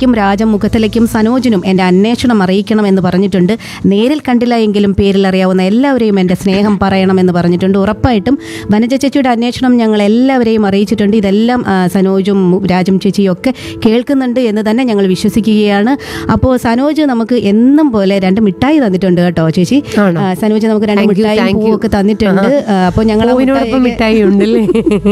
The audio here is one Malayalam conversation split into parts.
ചേച്ചിക്കും രാജമുഖത്തിലേക്കും സനോജിനും എൻ്റെ അന്വേഷണം അറിയിക്കണം എന്ന് പറഞ്ഞിട്ടുണ്ട് നേരിൽ കണ്ടില്ല എങ്കിലും പേരിൽ അറിയാവുന്ന എല്ലാവരെയും എൻ്റെ സ്നേഹം പറയണമെന്ന് പറഞ്ഞിട്ടുണ്ട് ഉറപ്പായിട്ടും വനജ ചേച്ചിയുടെ അന്വേഷണം ഞങ്ങൾ എല്ലാവരെയും അറിയിച്ചിട്ടുണ്ട് ഇതെല്ലാം ആ, സനോജും രാജും ചേച്ചിയും ഒക്കെ കേൾക്കുന്നുണ്ട് എന്ന് തന്നെ ഞങ്ങൾ വിശ്വസിക്കുകയാണ് അപ്പോൾ സനോജ് നമുക്ക് എന്നും പോലെ രണ്ട് മിഠായി തന്നിട്ടുണ്ട് കേട്ടോ ചേച്ചി ആണോ? ആ, സനോജ് നമുക്ക് രണ്ട് Thank you, മിഠായി thank you. പൂവൊക്കെ തന്നിട്ടുണ്ട് അപ്പോൾ ഞങ്ങൾ ആ പൂവിനോടൊപ്പം മിഠായിയൊക്കെ- മിഠായി ഉണ്ടല്ലേ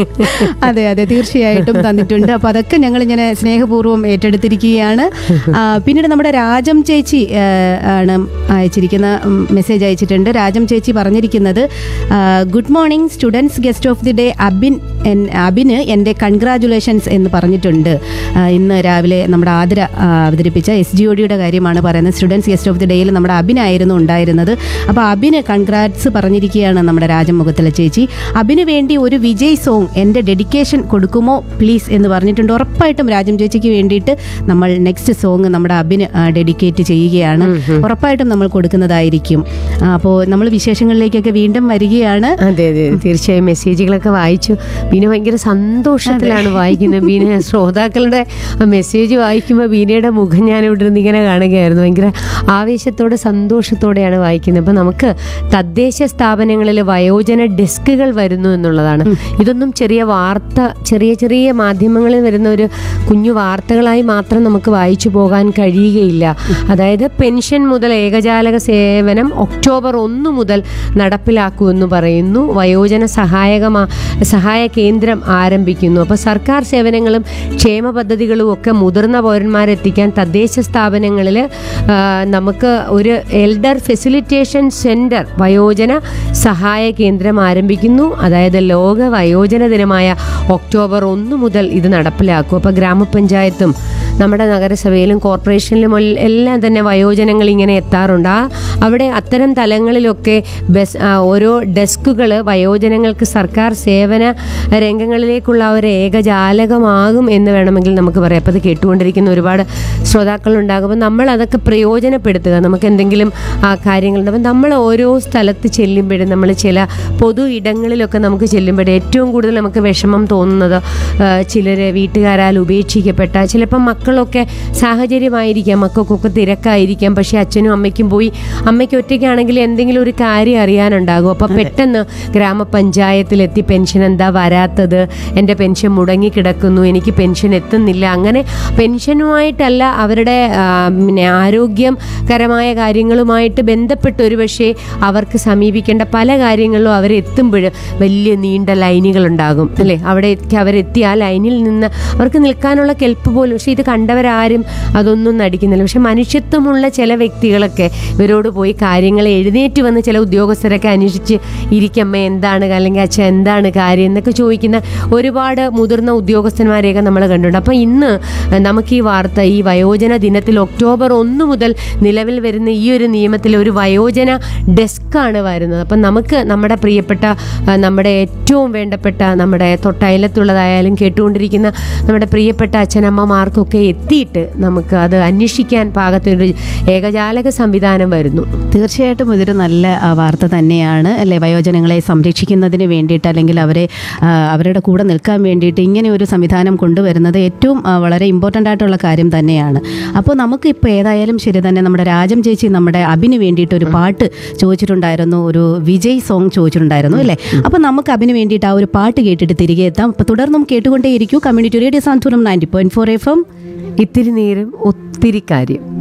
അതെ അതെ തീർച്ചയായിട്ടും തന്നിട്ടുണ്ട് അപ്പൊ അതൊക്കെ ഞങ്ങൾ ഇങ്ങനെ സ്നേഹപൂർവ്വം ഏറ്റെടുത്തിരിക്കുകയാണ് ആ, പിന്നീട് നമ്മുടെ രാജം ചേച്ചി ആ, ആണ് അയച്ചിരിക്കുന്ന ഉം, മെസ്സേജ് അയച്ചിട്ടുണ്ട് രാജം ചേച്ചി പറഞ്ഞിരിക്കുന്നത് good morning students guest of the day Abin എൻ- അബിന് എൻ്റെ കൺഗ്രാറ്റുലേഷൻസ് എന്ന് പറഞ്ഞിട്ടുണ്ട് ആ, ഇന്ന് രാവിലെ നമ്മുടെ ആതിര ആ, അവതരിപ്പിച്ച എസ് ജി ഒ ഡിയുടെ കാര്യമാണ് പറയുന്നത് സ്റ്റുഡൻസ് ഗസ്റ്റ് ഓഫ് ദി ഡേയിൽ നമ്മുടെ അബിനായിരുന്നു ഉണ്ടായിരുന്നത് അപ്പോൾ അബിന് കൺഗ്രാറ്റ്സ് പറഞ്ഞിരിക്കുകയാണ് നമ്മുടെ രാജമുഖത്തിലെ ചേച്ചി അബിന് വേണ്ടി ഒരു വിജയ് സോങ് എൻ്റെ ഡെഡിക്കേഷൻ കൊടുക്കുമോ പ്ലീസ് എന്ന് പറഞ്ഞിട്ടുണ്ട് ഉറപ്പായിട്ടും രാജം ചേച്ചിക്ക് വേണ്ടിയിട്ട് നമ്മൾ നെക്സ്റ്റ് സോങ് നമ്മുടെ അബിന് ഡെഡിക്കേറ്റ് ചെയ്യുകയാണ് ഉറപ്പായിട്ടും നമ്മൾ കൊടുക്കുന്നതായിരിക്കും അപ്പോൾ നമ്മൾ വിശേഷങ്ങളിലേക്കൊക്കെ വീണ്ടും വരികയാണ് അതെ അതെ തീർച്ചയായും മെസ്സേജുകളൊക്കെ വായിച്ചു ബീന ഭയങ്കര സന്തോഷത്തിലാണ് വായിക്കുന്നത് ബീന ശ്രോതാക്കളുടെ മെസ്സേജ് വായിക്കുമ്പോൾ ബീനയുടെ മുഖം ഞാൻ ഇവിടെ നിന്ന് ഇങ്ങനെ കാണുകയായിരുന്നു ഭയങ്കര ആവേശത്തോടെ സന്തോഷത്തോടെയാണ് വായിക്കുന്നത് അപ്പം നമുക്ക് തദ്ദേശ സ്ഥാപനങ്ങളിൽ വയോജന ഡെസ്കുകൾ വരുന്നു എന്നുള്ളതാണ് ഇതൊന്നും ചെറിയ വാർത്ത ചെറിയ ചെറിയ മാധ്യമങ്ങളിൽ വരുന്ന ഒരു കുഞ്ഞു വാർത്തകളായി മാത്രം നമുക്ക് വായിച്ചു പോകാൻ കഴിയുകയില്ല അതായത് പെൻഷൻ മുതൽ ഏകജാലക സേവനം ഒക്ടോബർ ഒന്ന് മുതൽ നടപ്പിലാക്കുമെന്ന് പറയുന്നു വയോജന സഹായകമാ സഹായ കേന്ദ്രം ആരംഭിക്കുന്നു അപ്പോൾ സർക്കാർ സേവനങ്ങളും ക്ഷേമ പദ്ധതികളും ഒക്കെ മുതിർന്ന പൗരന്മാരെത്തിക്കാൻ തദ്ദേശ സ്ഥാപനങ്ങളിൽ നമുക്ക് ഒരു എൽഡർ ഫെസിലിറ്റേഷൻ സെൻറ്റർ വയോജന സഹായ കേന്ദ്രം ആരംഭിക്കുന്നു അതായത് ലോക വയോജന ദിനമായ ഒക്ടോബർ ഒന്ന് മുതൽ ഇത് നടപ്പിലാക്കും അപ്പോൾ ഗ്രാമപഞ്ചായത്തും നമ്മുടെ നഗരസഭയിലും കോർപ്പറേഷനിലും എൽ- എല്ലാം തന്നെ വയോജനങ്ങൾ ഇങ്ങനെ എത്താറുണ്ട് ആ അവിടെ അത്തരം തലങ്ങളിലൊക്കെ ബസ് ആ, ഓരോ ഡെസ്കുകൾ വയോജനങ്ങൾക്ക് സർക്കാർ സേവന രംഗങ്ങളിലേക്കുള്ള ഒരു ഏകജാലകമാകും എന്ന് വേണമെങ്കിൽ നമുക്ക് പറയാം അപ്പോൾ അത് കേട്ടുകൊണ്ടിരിക്കുന്ന ഒരുപാട് ശ്രോതാക്കളുണ്ടാകും അപ്പോൾ നമ്മൾ അതൊക്കെ പ്രയോജനപ്പെടുത്തുക നമുക്ക് എന്തെങ്കിലും ആ, കാര്യങ്ങളുണ്ട് അപ്പം നമ്മൾ ഓരോ സ്ഥലത്ത് ചെല്ലുമ്പോഴും നമ്മൾ ചില പൊതു ഇടങ്ങളിലൊക്കെ നമുക്ക് ചെല്ലുമ്പോഴും ഏറ്റവും കൂടുതൽ നമുക്ക് വിഷമം തോന്നുന്നത് ചിലർ വീട്ടുകാരാൽ ഉപേക്ഷിക്കപ്പെട്ട ചിലപ്പോൾ മക്കളൊക്കെ സാഹചര്യമായിരിക്കാം മക്കൾക്കൊക്കെ തിരക്കായിരിക്കാം പക്ഷേ അച്ഛനും അമ്മയ്ക്കും പോയി അമ്മയ്ക്ക് ഒറ്റയ്ക്കാണെങ്കിൽ എന്തെങ്കിലും ഒരു കാര്യം അറിയാനുണ്ടാകും അപ്പോൾ പെട്ടെന്ന് ഗ്രാമപഞ്ചായത്തിലെത്തി പെൻഷൻ എന്താ വരാത്തത് എൻ്റെ പെൻഷൻ മുടങ്ങിക്കിടക്കുന്നു എനിക്ക് പെൻഷൻ എത്തുന്നില്ല അങ്ങനെ പെൻഷനുമായിട്ടല്ല അവരുടെ ആ, പിന്നെ ആരോഗ്യകരമായ കാര്യങ്ങളുമായിട്ട് ബന്ധപ്പെട്ട് ഒരു പക്ഷേ അവർക്ക് സമീപിക്കേണ്ട പല കാര്യങ്ങളിലും അവരെത്തുമ്പോൾ വലിയ നീണ്ട ലൈനുകൾ ഉണ്ടാകും അല്ലേ അവിടെ എത്തി- അവരെത്തി ആ ലൈനിൽ നിന്ന് അവർക്ക് നിൽക്കാനുള്ള കെൽപ്പ് പോലും പക്ഷേ ഇത് കണ്ടവരാരും അതൊന്നും നടിക്കുന്നില്ല പക്ഷെ മനുഷ്യത്വമുള്ള ചില വ്യക്തികളൊക്കെ ഇവരോട് പോയി കാര്യങ്ങൾ എഴുന്നേറ്റ് വന്ന് ചില ഉദ്യോഗസ്ഥരൊക്കെ അന്വേഷിച്ച് ഇരിക്കമ്മ എന്താണ് അല്ലെങ്കിൽ അച്ഛൻ എന്താണ് കാര്യം എന്നൊക്കെ ചോദിക്കുന്ന ഒരുപാട് മുതിർന്ന ഉദ്യോഗസ്ഥന്മാരെയൊക്കെ നമ്മൾ കണ്ടിട്ടുണ്ട് അപ്പം ഇന്ന് നമുക്ക് ഈ വാർത്ത ഈ വയോജന ദിനത്തിൽ ഒക്ടോബർ ഒന്ന് മുതൽ നിലവിൽ വരുന്ന ഈ ഒരു നിയമത്തിൽ ഒരു വയോജന ഡെസ്ക്കാണ് വരുന്നത് അപ്പം നമുക്ക് നമ്മുടെ പ്രിയപ്പെട്ട ആ, നമ്മുടെ ഏറ്റവും വേണ്ടപ്പെട്ട നമ്മുടെ തൊട്ടയലത്തുള്ളതായാലും കേട്ടുകൊണ്ടിരിക്കുന്ന നമ്മുടെ പ്രിയപ്പെട്ട അച്ഛനമ്മമാർക്കൊക്കെ എത്തിയിട്ട് നമുക്ക് അത് അന്വേഷിക്കാൻ പാകത്തിനൊരു ഏകജാലക സംവിധാനം വരുന്നു തീർച്ചയായിട്ടും ഇതൊരു നല്ല ആ, വാർത്ത തന്നെയാണ് അല്ലെ വയോജനങ്ങളെ സംരക്ഷിക്കുന്നതിന് വേണ്ടിയിട്ട് അല്ലെങ്കിൽ അവരെ ആ, അവരുടെ കൂടെ നിൽക്കാൻ വേണ്ടിയിട്ട് ഇങ്ങനെ ഒരു സംവിധാനം കൊണ്ടുവരുന്നത് ഏറ്റവും ആ, വളരെ ഇമ്പോർട്ടൻ്റ് ആയിട്ടുള്ള കാര്യം തന്നെയാണ് അപ്പോൾ നമുക്ക് ഇപ്പോൾ ഏതായാലും ശരി തന്നെ നമ്മുടെ രാജം ചേച്ചി നമ്മുടെ അഭിന് വേണ്ടിയിട്ട് ഒരു പാട്ട് ചോദിച്ചിട്ടുണ്ടായിരുന്നു ഒരു വിജയ് സോങ് ചോദിച്ചിട്ടുണ്ടായിരുന്നു അല്ലേ അപ്പോൾ നമുക്ക് അഭിന് വേണ്ടിയിട്ട് ആ ഒരു പാട്ട് കേട്ടിട്ട് തിരികെ എത്താം അപ്പോൾ തുടർന്നും കേട്ടുകൊണ്ടേയിരിക്കൂ community radio Santhwanam ninety point four F M ഇത്തിരി നേരം ഒത്തിരി കാര്യം